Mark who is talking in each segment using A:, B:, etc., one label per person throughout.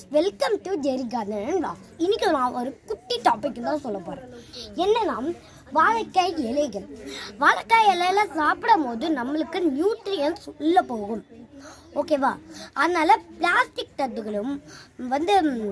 A: welcome to zari garden இன்னைக்கு நான் ஒரு குட்டி டாபிக் தான் சொல்ல போறேன் என்னன்னா வாழைக்காய் இலைகள் வாழைக்காய் இலையில சாப்பிடும் போது நம்மளுக்கு நியூட்ரியன்ஸ் உள்ள போகும் ஓகேவா அதனால பிளாஸ்டிக் தட்டுகளும் வந்து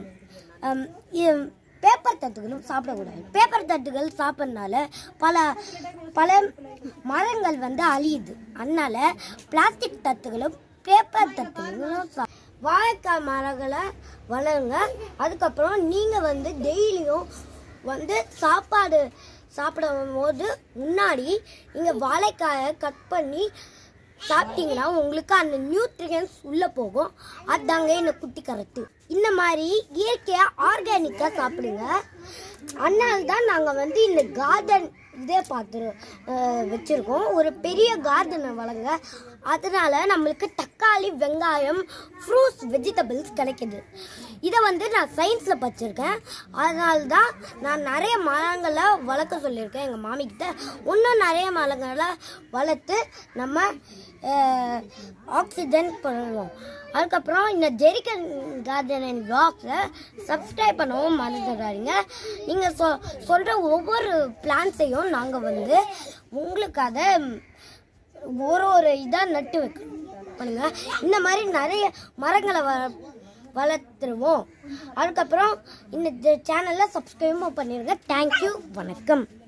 A: பேப்பர் தட்டுகளும் சாப்பிடக்கூடாது பேப்பர் தட்டுகள் சாப்பிட்றதுனால பல பல மரங்கள் வந்து அழியுது அதனால பிளாஸ்டிக் தட்டுகளும் பேப்பர் தட்டுகளும் சா- வாழைக்காய் மரங்களை வளருங்க அதுக்கப்புறம் நீங்கள் வந்து டெய்லியும் வந்து சாப்பாடு சாப்பிடும் போது முன்னாடி நீங்கள் வாழைக்காயை கட் பண்ணி சாப்பிட்டீங்கன்னா உங்களுக்கு அந்த நியூட்ரியன்ஸ் உள்ளே போகும் அதாங்க என்ன குட்டி கருத்து இந்த மாதிரி இயற்கையாக ஆர்கானிக்காக சாப்பிடுங்க அதனால தான் நாங்கள் வந்து இந்த கார்டன் இதே பார்த்து வச்சுருக்கோம் ஒரு பெரிய கார்டனை வளங்க அதனால நம்மளுக்கு தக்காளி வெங்காயம் ஃப்ரூட்ஸ் வெஜிடபிள்ஸ் கிடைக்குது இதை வந்து நான் சயின்ஸில் படிச்சிருக்கேன் அதனால தான் நான் நிறைய மரங்களை வளர்க்க சொல்லியிருக்கேன் எங்கள் மாமிக்கிட்ட இன்னும் நிறைய மரங்களை வளர்த்து நம்ம ஆக்சிஜன் பண்ணுவோம் அதுக்கப்புறம் இந்த ஜெரிக்கன் கார்டன் அண்ட் பிளாக்ஸை சப்ஸ்கிரைப் பண்ணவும் மறந்துடாதீங்க நீங்கள் சொ சொல்கிற ஒவ்வொரு பிளான்ஸையும் நாங்கள் வந்து உங்களுக்கு அதை ஒரு ஒரு இதாக நட்டு வைக்கணும் பண்ணுங்க இந்த மாதிரி நிறைய மரங்களை வ வளர்த்துருவோம் அதுக்கப்புறம் இந்த சேனலில் சப்ஸ்கிரைபும் பண்ணிடுங்க தேங்க்யூ வணக்கம்